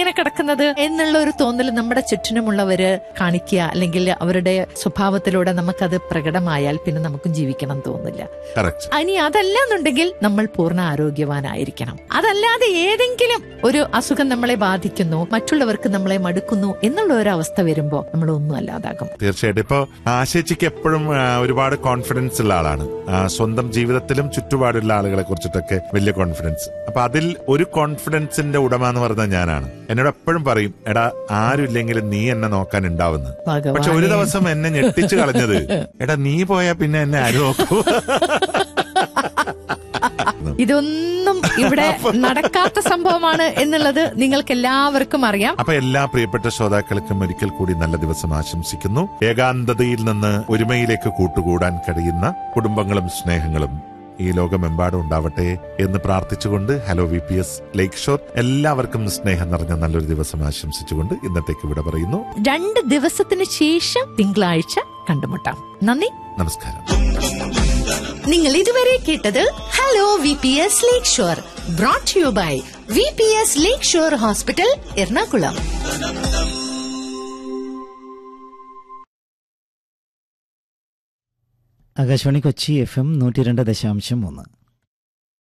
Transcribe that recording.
ഇങ്ങനെ കിടക്കുന്നത് എന്നുള്ള ഒരു തോന്നൽ നമ്മുടെ ചുറ്റിനുമുള്ളവര് കാണിക്കുക അല്ലെങ്കിൽ അവരുടെ സ്വഭാവത്തിലൂടെ നമുക്കത് പ്രകടമായാൽ പിന്നെ നമുക്കും ജീവിക്കണം തോന്നില്ല കറക്റ്റ് ഇനി അതല്ല എന്നുണ്ടെങ്കിൽ നമ്മൾ പൂർണ്ണ ആരോഗ്യവാനായിരിക്കണം അതല്ലാതെ ഏതെങ്കിലും ഒരു അസുഖം നമ്മളെ ബാധിക്കുന്നു മറ്റുള്ളവർക്ക് നമ്മളെ മടുക്കുന്നു എന്നുള്ള ഒരു അവസ്ഥ വരുമ്പോ നമ്മൾ ഒന്നും അല്ലാതാകും തീർച്ചയായിട്ടും ഇപ്പൊ ആശേച്ചിക്ക് എപ്പോഴും ആ, ഒരുപാട് കോൺഫിഡൻസ് ഉള്ള ആളാണ് ആ, സ്വന്തം ജീവിതത്തിലും ചുറ്റുപാടുള്ള ആളുകളെ കുറിച്ചിട്ടൊക്കെ വലിയ കോൺഫിഡൻസ് അപ്പൊ അതിൽ ഒരു കോൺഫിഡൻസിന്റെ ഉടമ എന്ന് പറഞ്ഞ ഞാനാണ് എന്നോട് എപ്പോഴും പറയും എടാ ആരും ഇല്ലെങ്കിലും നീ എന്നെ നോക്കാൻ ഉണ്ടാവുന്നു ഭഗവാനേ. പക്ഷെ ഒരു ദിവസം എന്നെ ഞെട്ടിച്ചു കളഞ്ഞത് എടാ നീ പോയാ പിന്നെ എന്നെ ആരും നോക്കൂ ഇതൊന്നും ഇവിടെ നടക്കാത്ത സംഭവമാണ് എന്നുള്ളത് നിങ്ങൾക്ക് എല്ലാവർക്കും അറിയാം അപ്പൊ എല്ലാ പ്രിയപ്പെട്ട ശ്രോതാക്കൾക്കും ഒരിക്കൽ കൂടി നല്ല ദിവസം ആശംസിക്കുന്നു ഏകാന്തതയിൽ നിന്ന് ഒരുമയിലേക്ക് കൂട്ടുകൂടാൻ കഴിയുന്ന കുടുംബങ്ങളും സ്നേഹങ്ങളും ഈ ലോകമെമ്പാടും ഉണ്ടാവട്ടെ എന്ന് പ്രാർത്ഥിച്ചുകൊണ്ട് hello V P S lakeshore എല്ലാവർക്കും സ്നേഹം നിറഞ്ഞ നല്ലൊരു ദിവസം ആശംസിച്ചുകൊണ്ട് ഇന്നത്തേക്ക് ഇവിടെ പറയുന്നു രണ്ട് ദിവസത്തിന് ശേഷം തിങ്കളാഴ്ച കണ്ടുമുട്ടാം നന്ദി നമസ്കാരം നിങ്ങൾ ഇതുവരെ കേട്ടത് hello V P S lakeshore brought you by V P S lakeshore hospital Ernakulam Akashvani Kochi F M നൂറ്റി രണ്ട് ദശാംശം മൂന്ന്